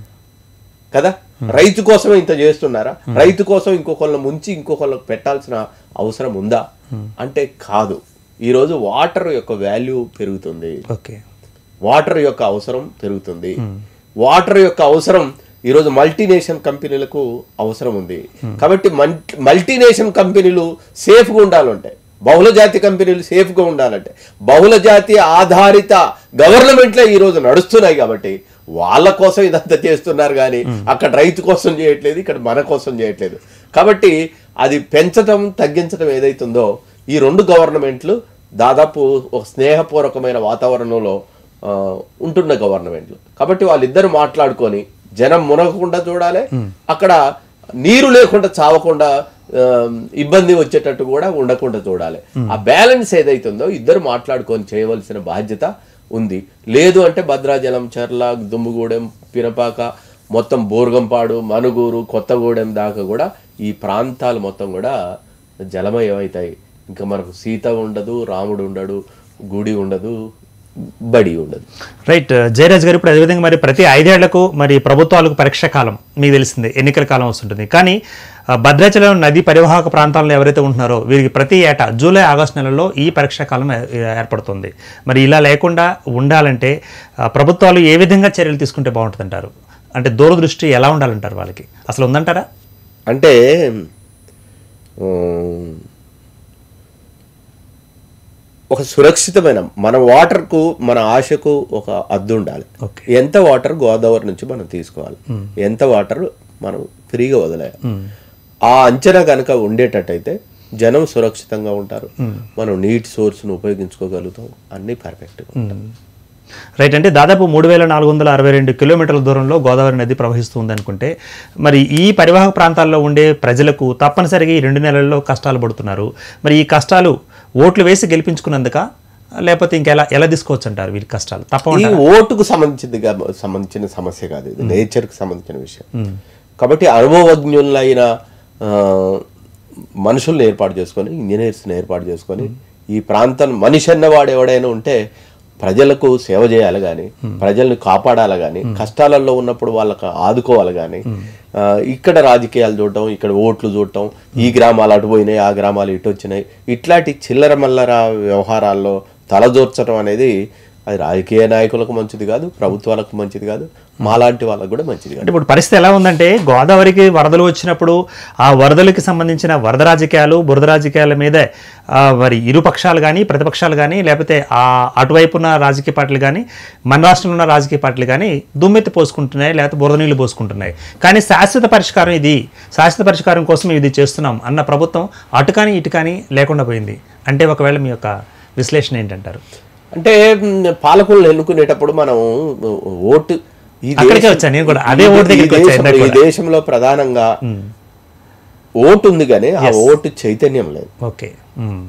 కదా రైతు కోసమే ఇంత చేస్తున్నారా రైతు కోసం ఇంకొకళ్ళ ముంచి ఇంకొకళ్ళకి పెట్టాల్సిన అవసరం ఉందా అంటే కాదు ఈరోజు వాటర్ యొక్క వాల్యూ పెరుగుతుంది ఓకే వాటర్ యొక్క అవసరం పెరుగుతుంది వాటర్ యొక్క అవసరం ఈరోజు మల్టీనేషన్ కంపెనీలకు అవసరం ఉంది కాబట్టి మల్టీనేషన్ కంపెనీలు సేఫ్గా ఉండాలంటే బహుళ జాతి కంపెనీలు సేఫ్గా ఉండాలంటే బహుళ జాతి ఆధారిత గవర్నమెంట్లే ఈరోజు నడుస్తున్నాయి కాబట్టి వాళ్ళ కోసం ఇదంతా చేస్తున్నారు కానీ అక్కడ రైతు కోసం చేయట్లేదు ఇక్కడ మన కోసం చేయట్లేదు కాబట్టి అది పెంచటం తగ్గించడం ఏదైతుందో ఈ రెండు గవర్నమెంట్లు దాదాపు ఒక స్నేహపూర్వకమైన వాతావరణంలో ఆ, ఉంటున్న గవర్నమెంట్లు కాబట్టి వాళ్ళిద్దరు మాట్లాడుకొని జనం మునగకుండా చూడాలి అక్కడ నీరు లేకుండా చావకుండా ఆ, ఇబ్బంది వచ్చేటట్టు కూడా ఉండకుండా చూడాలి ఆ బ్యాలెన్స్ ఏదైతుందో ఇద్దరు మాట్లాడుకొని చేయవలసిన బాధ్యత ఉంది లేదు అంటే భద్రాచలం చర్ల దుమ్ముగూడెం పినపాక మొత్తం బోర్గంపాడు మనుగూరు కొత్తగూడెం దాకా కూడా ఈ ప్రాంతాలు మొత్తం కూడా జలమయం అవుతాయి ఇంకా మనకు సీత ఉండదు రాముడు ఉండడు గుడి ఉండదు బడి ఉండదు రైట్ జయరాజ్ గారు ఇప్పుడు అదేవిధంగా మరి ప్రతి ఐదేళ్లకు మరి ప్రభుత్వాలకు పరీక్ష కాలం మీకు తెలిసిందే ఎన్నికల కాలం వస్తుంటుంది కానీ ఆ, భద్రాచలం నది పరివాహక ప్రాంతాల్లో ఎవరైతే ఉంటున్నారో వీరికి ప్రతి ఏటా జూలై ఆగస్టు నెలలో ఈ పరీక్షా కాలం ఏ- ఏర్పడుతుంది మరి ఇలా లేకుండా ఉండాలంటే ఆ, ప్రభుత్వాలు ఏ విధంగా చర్యలు తీసుకుంటే బాగుంటుందంటారు అంటే దూరదృష్టి ఎలా ఉండాలంటారు వాళ్ళకి అసలు ఉందంటారా అంటే ఉమ్, ఒక సురక్షితమైన మన వాటర్కు మన ఆశకు ఒక అద్దు ఉండాలి ఓకే ఎంత వాటర్ గోదావరి నుంచి మనం తీసుకోవాలి ఎంత వాటర్ మనం ఫ్రీగా వదిలేయాలి ఆ అంచనా కనుక ఉండేటట్టయితే జనం సురక్షితంగా ఉంటారు మనం నీటి సోర్స్ను ఉపయోగించుకోగలుగుతాం అన్నీ పర్ఫెక్ట్గా రైట్ అంటే దాదాపు మూడు వేల నాలుగు వందల అరవై రెండు కిలోమీటర్ల దూరంలో గోదావరి నది ప్రవహిస్తుంది అనుకుంటే మరి ఈ పరివాహక ప్రాంతాల్లో ఉండే ప్రజలకు తప్పనిసరిగా ఈ రెండు నెలల్లో కష్టాలు పడుతున్నారు మరి ఈ కష్టాలు ఓట్లు వేసి గెలిపించుకున్నందుక లేకపోతే ఇంకెలా ఎలా తీసుకోవచ్చు అంటారు వీళ్ళ కష్టాలు ఈ తప్పకుండా ఓటుకు సంబంధించిందిగా సంబంధించిన సమస్య కాదు ఇది నేచర్కి సంబంధించిన విషయం కాబట్టి అనుభవజ్ఞులైన ఆ, మనుషుల్ని ఏర్పాటు చేసుకొని ఇంజనీర్స్ని ఏర్పాటు చేసుకొని ఈ ప్రాంతం మనిషి అన్నవాడు ఎవడైనా ఉంటే ప్రజలకు సేవ చేయాలి కానీ ప్రజల్ని కాపాడాలి కానీ కష్టాలలో ఉన్నప్పుడు వాళ్ళకి ఆదుకోవాలి కానీ ఆ, ఇక్కడ రాజకీయాలు చూడటం ఇక్కడ ఓట్లు చూడటం ఈ గ్రామాలు అటు పోయినాయి ఆ గ్రామాలు ఇటు వచ్చినాయి ఇట్లాంటి చిల్లర మల్లర వ్యవహారాల్లో తలదూర్చడం అనేది అది రాజకీయ నాయకులకు మంచిది కాదు ప్రభుత్వాలకు మంచిది కాదు మాలాంటి వాళ్ళకు కూడా మంచిది కాదు అంటే ఇప్పుడు పరిస్థితి ఎలా ఉందంటే గోదావరికి వరదలు వచ్చినప్పుడు ఆ వరదలకి సంబంధించిన వరద రాజకీయాలు బురద రాజకీయాల మీదే ఆ, మరి ఇరు పక్షాలు కానీ ప్రతిపక్షాలు కానీ లేకపోతే ఆ అటువైపు ఉన్న రాజకీయ పార్టీలు కానీ మన రాష్ట్రంలో ఉన్న రాజకీయ పార్టీలు కానీ దుమ్మెత్తి పోసుకుంటున్నాయి లేకపోతే బురద నీళ్లు పోసుకుంటున్నాయి కానీ శాశ్వత పరిష్కారం ఇది శాశ్వత పరిష్కారం కోసం మేము ఇది చేస్తున్నాం అన్న ప్రభుత్వం అటు కానీ ఇటు కానీ లేకుండా పోయింది అంటే ఒకవేళ మీ యొక్క విశ్లేషణ ఏంటంటారు అంటే మ్, పాలకులను ఎన్నుకునేటప్పుడు మనం ఓటు ఈ అక్కడికే దేశం- వచ్చా నేను కూడా. అదే ఈ- ఓటు ఈ దగ్గరికి వచ్చా దేశంలో- ఇందాక ఈ దేశంలో ప్రధానంగా ఓటు ఉంది కానీ ఆ ఓటు చైతన్యం లేదు okay um.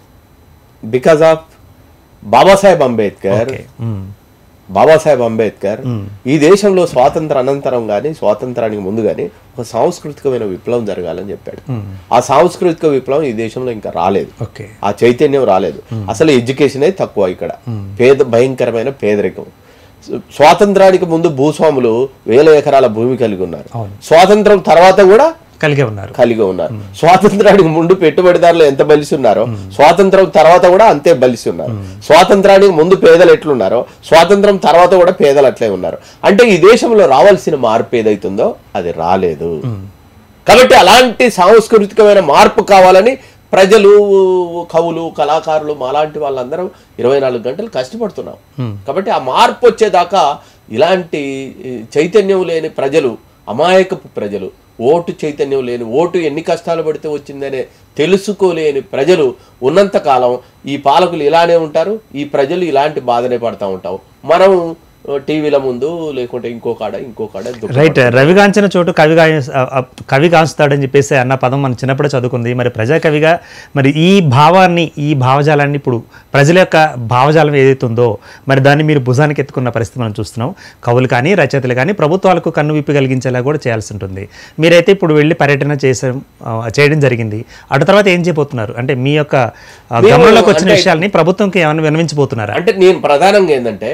Because of Babasaheb Ambedkar okay um. Babasaheb Ambedkar ఈ దేశంలో స్వాతంత్ర అనంతరం కానీ స్వాతంత్రానికి ముందు కానీ ఒక సాంస్కృతికమైన విప్లవం జరగాలని చెప్పాడు ఆ సాంస్కృతిక విప్లవం ఈ దేశంలో ఇంకా రాలేదు ఓకే ఆ చైతన్యం రాలేదు అసలు ఎడ్యుకేషనే తక్కువ ఇక్కడ పేద భయంకరమైన పేదరికం స్వ- స్వాతంత్రానికి ముందు భూస్వాములు వేల ఎకరాల భూమి కలిగి ఉన్నారు అవును. స్వాతంత్రం తర్వాత కూడా కలిగే ఉన్నారు కలిగి ఉన్నారు స్వాతంత్రానికి ముందు పెట్టుబడిదారులు ఎంత బలిసి ఉన్నారో స్వాతంత్రం తర్వాత కూడా అంతే బలిసి ఉన్నారు స్వాతంత్రానికి ముందు పేదలు ఎట్లున్నారో స్వాతంత్రం తర్వాత కూడా పేదలు అట్లే ఉన్నారు అంటే ఈ దేశంలో రావాల్సిన మార్పు ఏదైతుందో అది రాలేదు కాబట్టి అలాంటి సాంస్కృతికమైన మార్పు కావాలని ప్రజలు కవులు కళాకారులు మాలాంటి వాళ్ళందరం ఇరవై నాలుగు గంటలు కష్టపడుతున్నాం కాబట్టి ఆ మార్పు వచ్చేదాకా ఇలాంటి ఈ, చైతన్యం లేని ప్రజలు అమాయకపు ప్రజలు ఓటు చైతన్యం లేని ఓటు ఎన్ని కష్టాలు పడితే వచ్చిందనే తెలుసుకోలేని ప్రజలు ఉన్నంత కాలం ఈ పాలకులు ఇలానే ఉంటారు ఈ ప్రజలు ఇలాంటి బాధనే పడతా ఉంటాం మనం ఆ, టీవీల ముందు లేకుంటే ఇంకో కాడ ఇంకో కాడ దుఃఖ- రైట్ రవిగాంచిన చోటు కవి కవి కాంచుతాడని చెప్పేసి అన్న పదం మనం చిన్నప్పుడే చదువుకుంది మరి ప్రజా కవిగా మరి ఈ భావాన్ని ఈ భావజాలాన్ని ఇప్పుడు ప్రజల యొక్క భావజాలం ఏదైతే ఉందో మరి దాన్ని మీరు భుజానికి ఎత్తుకున్న పరిస్థితి మనం చూస్తున్నాం కవులు కానీ రచయితలు కానీ ప్రభుత్వాలకు కన్ను విప్పి కలిగించేలా కూడా చేయాల్సి ఉంటుంది మీరైతే ఇప్పుడు వెళ్ళి పర్యటన చేసాం ఆ, చేయడం జరిగింది అటు తర్వాత ఏం చేయబోతున్నారు అంటే మీ యొక్క ఆ, గమనంలోకి వచ్చిన అంటే- విషయాల్ని ప్రభుత్వంకి ఏమైనా వినవించబోతున్నారా అంటే నేను ప్రధానంగా ఏంటంటే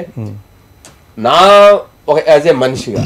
నా ఒక యాజ్ ఏ మనిషిగా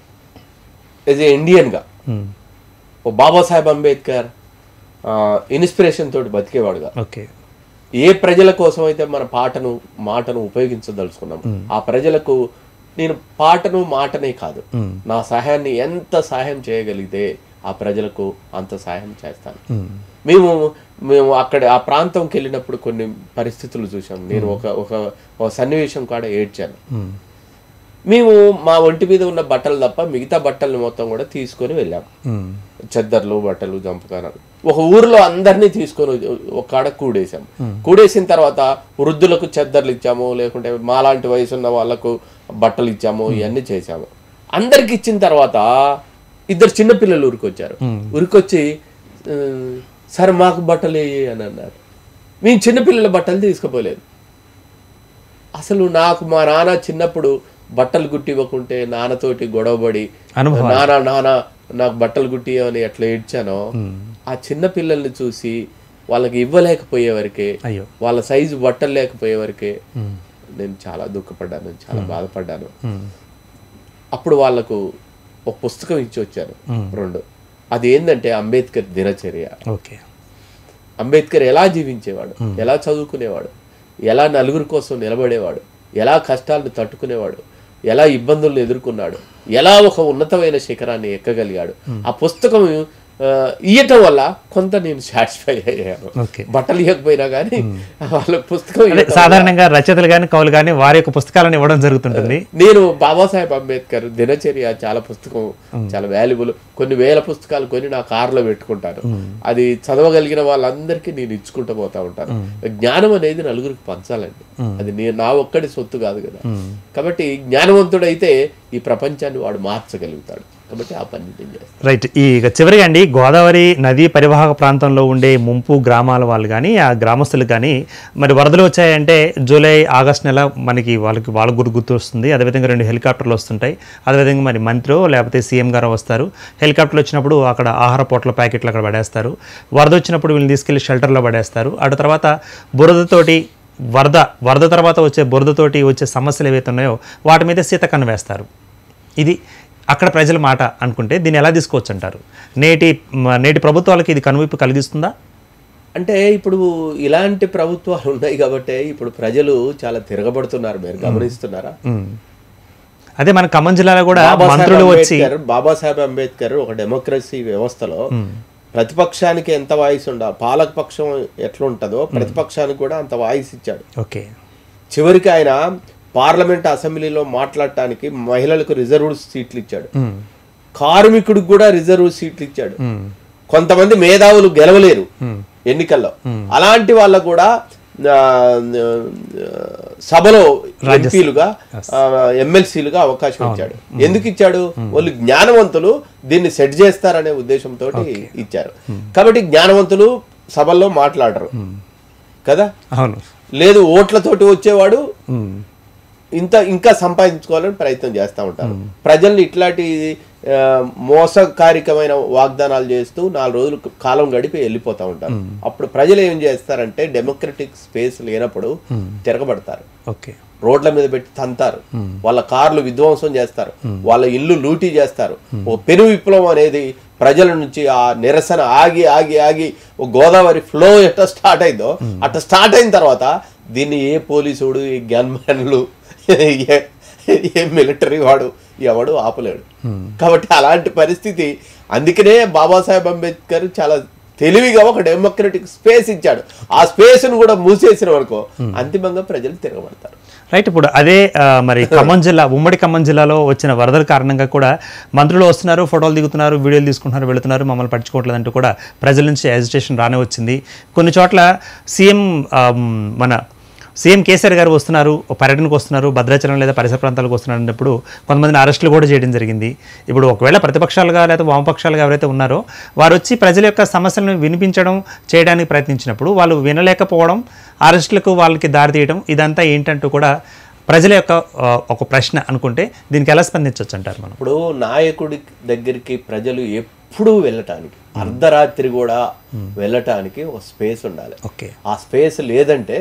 యాజ్ ఏ ఇండియన్గా ఉమ్, ఓ బాబాసాహెబ్ అంబేద్కర్ ఇన్స్పిరేషన్ తోటి బతికేవాడుగా ఓకే ఏ ప్రజల కోసం అయితే మన పాటను మాటను ఉపయోగించదలుచుకున్నాం ఆ ప్రజలకు నేను పాటను మాటనే కాదు నా సహాయాన్ని ఎంత సహాయం చేయగలిగితే ఆ ప్రజలకు అంత సహాయం చేస్తాను ఉమ్, మేము మేము అక్కడ ఆ ప్రాంతంకి వెళ్ళినప్పుడు కొన్ని పరిస్థితులు చూసాం నేను ఒక ఒక ఒక సన్నివేశం కాడ ఏడ్చాను ఉమ్, మేము మా ఒంటి మీద ఉన్న బట్టలు తప్ప మిగతా బట్టల్ని మొత్తం కూడా తీసుకొని వెళ్ళాం ఉమ్, చెద్దర్లు బట్టలు జంపకానాలు ఒక ఊర్లో అందరినీ తీసుకొని ఒక కాడ కూడేసాం కూడేసిన తర్వాత వృద్ధులకు చెద్దర్లు ఇచ్చాము లేకుంటే మాలాంటి వయసు ఉన్న వాళ్ళకు బట్టలు ఇచ్చాము ఇవన్నీ చేశాము అందరికి ఇచ్చిన తర్వాత ఇద్దరు చిన్నపిల్లలు ఊరికొచ్చారు ఊరికొచ్చి "ఆ, సరే మాకు బట్టలు వేయి అని అన్నారు మేము చిన్నపిల్లల బట్టలు తీసుకుపోలేదు అసలు నాకు మా నాన్న చిన్నప్పుడు బట్టలు గుట్టి ఇవ్వకుంటే నాన్నతోటి గొడవపడి అనుభవం నాన్న నాన్న నాకు బట్టలు గుట్టి అని ఎట్లా ఏడ్చానో ఆ చిన్న పిల్లల్ని చూసి వాళ్ళకి ఇవ్వలేకపోయే వరకే అయ్యో వాళ్ళ సైజు బట్టలు లేకపోయే వరకే నేను చాలా దుఃఖపడ్డాను చాలా బాధపడ్డాను అప్పుడు వాళ్ళకు ఒక పుస్తకం ఇచ్చి వచ్చాను రెండు అది ఏంటంటే అంబేద్కర్ దినచర్య ఓకే అంబేద్కర్ ఎలా జీవించేవాడు ఎలా చదువుకునేవాడు ఎలా నలుగురి కోసం నిలబడేవాడు ఎలా కష్టాలను తట్టుకునేవాడు ఎలా ఇబ్బందులను ఎదుర్కొన్నాడు ఎలా ఒక ఉన్నతమైన శిఖరాన్ని ఎక్కగలిగాడు ఆ పుస్తకం ఆ, ఇయ్యటం వల్ల కొంత నేను సాటిస్ఫై అయ్యాను ఓకే బట్టలు ఇవ్వకపోయినా కానీ వాళ్ళ పుస్తకం అదే ఇయ్యటం సాధారణంగా రచయితలు కానీ కవులు కానీ వారి యొక్క పుస్తకాలను ఇవ్వడం జరుగుతుంటుంది నేను బాబాసాహెబ్ అంబేద్కర్ దినచర్య చాలా పుస్తకం చాలా వాల్యుబుల్ కొన్ని వేల పుస్తకాలు కొని నా కారులో పెట్టుకుంటాను అది చదవగలిగిన వాళ్ళందరికీ నేను ఇచ్చుకుంటూ పోతా ఉంటాను జ్ఞానం అనేది నలుగురికి పంచాలండి అది నేను నా ఒక్కడి సొత్తు కాదు కదా కాబట్టి జ్ఞానవంతుడైతే ఈ ప్రపంచాన్ని వాడు మార్చగలుగుతాడు కాబట్టి ఆ పని నేను చేస్తాను రైట్ ఈ ఇక చివరిగా అండి గోదావరి నదీ పరివాహక ప్రాంతంలో ఉండే ముంపు గ్రామాల వాళ్ళు కానీ ఆ గ్రామస్తులు కానీ మరి వరదలు వచ్చాయంటే జూలై ఆగస్ట్ నెల మనకి వాళ్ళకి వాళ్ళ గురి గుర్తు వస్తుంది అదేవిధంగా రెండు హెలికాప్టర్లు వస్తుంటాయి అదేవిధంగా మరి మంత్రి లేకపోతే సీఎం గారు వస్తారు హెలికాప్టర్లు వచ్చినప్పుడు అక్కడ ఆహార పొట్ల ప్యాకెట్లు అక్కడ పడేస్తారు వరద వచ్చినప్పుడు వీళ్ళని తీసుకెళ్లి షెల్టర్లో పడేస్తారు అటు తర్వాత బురదతోటి వరద వరద తర్వాత వచ్చే బురదతోటి వచ్చే సమస్యలు ఏవైతే ఉన్నాయో వాటి మీద సీతకన్ను వేస్తారు ఇది అక్కడ ప్రజల మాట అనుకుంటే దీన్ని ఎలా తీసుకోవచ్చు అంటారు నేటి మ- నేటి ప్రభుత్వాలకి ఇది కనువిప్పు కలిగిస్తుందా అంటే ఇప్పుడు ఇలాంటి ప్రభుత్వాలు ఉన్నాయి కాబట్టి ఇప్పుడు ప్రజలు చాలా తిరగబడుతున్నారు మీరు గమనిస్తున్నారా ఉమ్. అదే మన ఖమ్మం జిల్లాలో కూడా బాబాసాహెబ్ మంత్రులు వచ్చి అంబేద్కర్ బాబాసాహెబ్ అంబేద్కర్ ఒక డెమోక్రసీ వ్యవస్థలో ప్రతిపక్షానికి ఎంత వాయిస్ ఉండ పాలక పక్షం ఎట్లుంటుందో ప్రతిపక్షానికి కూడా అంత వాయిస్ ఇచ్చాడు ఓకే చివరికి ఆయన పార్లమెంట్ అసెంబ్లీలో మాట్లాడటానికి మహిళలకు రిజర్వ్డ్ సీట్లు ఇచ్చాడు ఉమ్. కార్మికుడికి కూడా రిజర్వ్ సీట్లు ఇచ్చాడు ఉమ్. కొంతమంది మేధావులు గెలవలేరు ఎన్నికల్లో అలాంటి వాళ్ళకు కూడా ఆ, ఆ, సభలో ఎంపీలుగా ఎమ్మెల్సీలుగా అవకాశం ఇచ్చాడు ఎందుకు ఇచ్చాడు వాళ్ళు జ్ఞానవంతులు దీన్ని సెట్ చేస్తారనే ఉద్దేశంతో ఇచ్చారు కాబట్టి జ్ఞానవంతులు సభల్లో మాట్లాడరు కదా అవును లేదు ఓట్లతోటి వచ్చేవాడు ఉమ్. ఇంత ఇంకా సంపాదించుకోవాలని ప్రయత్నం చేస్తూ ఉంటారు ప్రజల్ని ఇట్లాంటి ఆ, మోసకారికమైన వాగ్దానాలు చేస్తూ నాలుగు రోజులు కాలం గడిపి వెళ్ళిపోతూ ఉంటారు అప్పుడు ప్రజలు ఏం చేస్తారంటే డెమోక్రటిక్ స్పేస్ లేనప్పుడు తిరగబడతారు ఓకే రోడ్ల మీద పెట్టి తంతారు వాళ్ళ కార్లు విధ్వంసం చేస్తారు వాళ్ళ ఇల్లు లూటీ చేస్తారు ఓ పెను విప్లవం అనేది ప్రజల నుంచి ఆ నిరసన ఆగి ఆగి ఆగి ఓ గోదావరి ఫ్లో ఎట్లా స్టార్ట్ అయిందో అట్లా స్టార్ట్ అయిన తర్వాత దీన్ని ఏ పోలీసుడు ఏ గన్మ్యాన్లు ఏ ఏ మిలిటరీ వాడు ఎవడు ఆపలేడు కాబట్టి అలాంటి పరిస్థితి అందుకనే బాబాసాహెబ్ అంబేద్కర్ చాలా తెలివిగా ఒక డెమోక్రటిక్ స్పేస్ ఇచ్చాడు ఆ స్పేస్ ను కూడా మూసేసిన వరకు అంతిమంగా ప్రజలు తిరగబడతారు రైట్ ఇప్పుడు అదే ఆ, మరి ఖమ్మం జిల్లా ఉమ్మడి ఖమ్మం జిల్లాలో వచ్చిన వరదల కారణంగా కూడా మంత్రులు వస్తున్నారు ఫోటోలు దిగుతున్నారు వీడియోలు తీసుకుంటున్నారు వెళుతున్నారు మమ్మల్ని పట్టించుకోవట్లేదు అంటూ కూడా ప్రజల నుంచి ఎజిటేషన్ రానే వచ్చింది కొన్ని చోట్ల సీఎం ఆ, మన సీఎం కేసీఆర్ గారు వస్తున్నారు ఓ పర్యటనకు వస్తున్నారు భద్రాచలం లేదా పరిసర ప్రాంతాలకు వస్తున్నారు అన్నప్పుడు కొంతమందిని అరెస్టులు కూడా చేయడం జరిగింది ఇప్పుడు ఒకవేళ ప్రతిపక్షాలుగా లేదా వామపక్షాలుగా ఎవరైతే ఉన్నారో వారు వచ్చి ప్రజల యొక్క సమస్యలను వినిపించడం చేయడానికి ప్రయత్నించినప్పుడు వాళ్ళు వినలేకపోవడం అరెస్టులకు వాళ్ళకి దారి తీయడం ఇదంతా ఏంటంటూ కూడా ప్రజల యొక్క ఆ, ఒక ప్రశ్న అనుకుంటే దీనికి ఎలా స్పందించవచ్చు అంటారు మనం ఇప్పుడు నాయకుడి దగ్గరికి ప్రజలు ఎప్పుడూ వెళ్ళటానికి అర్ధరాత్రి కూడా వెళ్ళటానికి ఒక స్పేస్ ఉండాలి ఓకే ఆ స్పేస్ లేదంటే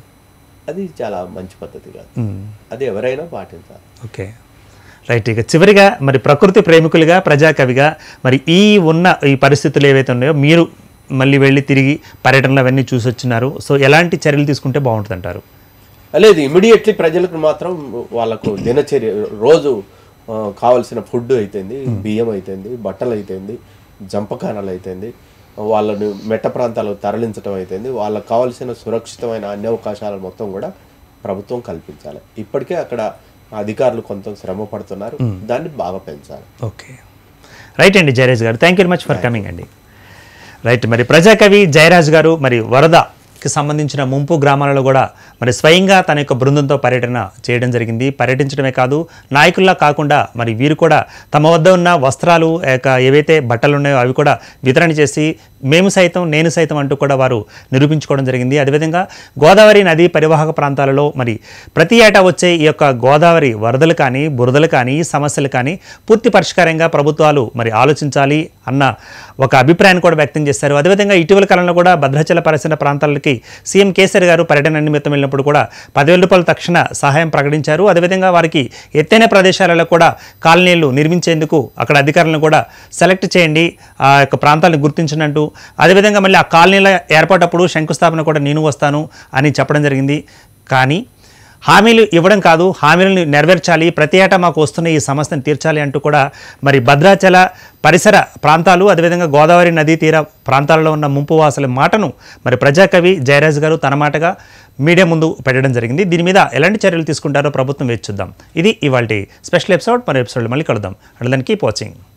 అది చాలా మంచి పద్ధతి కాదు అది ఎవరైనా పాటించాలి ఓకే రైట్ ఇక చివరిగా మరి ప్రకృతి ప్రేమికులుగా ప్రజాకవిగా మరి ఈ ఉన్న ఈ పరిస్థితులు ఏవైతే ఉన్నాయో మీరు మళ్ళీ వెళ్ళి తిరిగి పర్యటనలు అవన్నీ చూసి వచ్చినారు సో ఎలాంటి చర్యలు తీసుకుంటే బాగుంటుంది అంటారు లేదు ఇమీడియట్లీ ప్రజలకు మాత్రం వాళ్ళకు దినచర్య రోజు ఆ, కావలసిన ఫుడ్ అయితేంది బియ్యం అయితేంది బట్టలు అయితేంది జంపకానాలు అయితేంది వాళ్ళని మెట్ట ప్రాంతాలకు తరలించడం అయితేంది వాళ్ళకు కావాల్సిన సురక్షితమైన అన్ని అవకాశాలను మొత్తం కూడా ప్రభుత్వం కల్పించాలి ఇప్పటికే అక్కడ అధికారులు కొంత శ్రమ పడుతున్నారు దాన్ని బాగా పెంచాలి ఓకే రైట్ అండి Jayaraj garu thank you very much for coming అండి రైట్ మరి ప్రజాకవి జయరాజ్ గారు మరి వరదకి సంబంధించిన ముంపు గ్రామాలలో కూడా మరి స్వయంగా తన యొక్క బృందంతో పర్యటన చేయడం జరిగింది పర్యటించడమే కాదు నాయకుల్లా కాకుండా మరి వీరు కూడా తమ వద్ద ఉన్న వస్త్రాలు యొక్క ఏవైతే బట్టలు ఉన్నాయో అవి కూడా వితరణ చేసి మేము సైతం నేను సైతం అంటూ కూడా వారు నిరూపించుకోవడం జరిగింది అదేవిధంగా గోదావరి నదీ పరివాహక ప్రాంతాలలో మరి ప్రతి ఏటా వచ్చే ఈ యొక్క గోదావరి వరదలు కానీ బురదలు కానీ సమస్యలు కానీ పూర్తి పరిష్కారంగా ప్రభుత్వాలు మరి ఆలోచించాలి అన్న ఒక అభిప్రాయాన్ని కూడా వ్యక్తం చేశారు అదేవిధంగా ఇటీవల కాలంలో కూడా భద్రాచల పరిసర ప్రాంతాలకి సీఎం కేసీఆర్ గారు పర్యటన నిమిత్తం వెళ్ళినప్పుడు కూడా పదివేల రూపాయల తక్షణ సహాయం ప్రకటించారు అదేవిధంగా వారికి ఎత్తైన ప్రదేశాలలో కూడా కాలనీలు నిర్మించేందుకు అక్కడ అధికారులను కూడా సెలెక్ట్ చేయండి ఆ యొక్క ప్రాంతాలను గుర్తించినట్టు అదేవిధంగా మళ్ళీ ఆ కాలనీల ఏర్పాటప్పుడు శంకుస్థాపన కూడా నేను వస్తాను అని చెప్పడం జరిగింది కానీ హామీలు ఇవ్వడం కాదు హామీలను నెరవేర్చాలి ప్రతి ఏటా మాకు వస్తున్న ఈ సమస్యను తీర్చాలి అంటూ కూడా మరి భద్రాచల పరిసర ప్రాంతాలు అదేవిధంగా గోదావరి నదీ తీర ప్రాంతాలలో ఉన్న ముంపు వాసుల మాటను మరి ప్రజాకవి జయరాజ్ గారు తన మాటగా మీడియా ముందు పెట్టడం జరిగింది దీని మీద ఎలాంటి చర్యలు తీసుకుంటారో ప్రభుత్వం వేచి చూద్దాం ఇది ఇవాళ స్పెషల్ ఎపిసోడ్ మరి ఎపిసోడ్ మళ్ళీ కలుద్దాం అంటే దానికి కీప్ వాచింగ్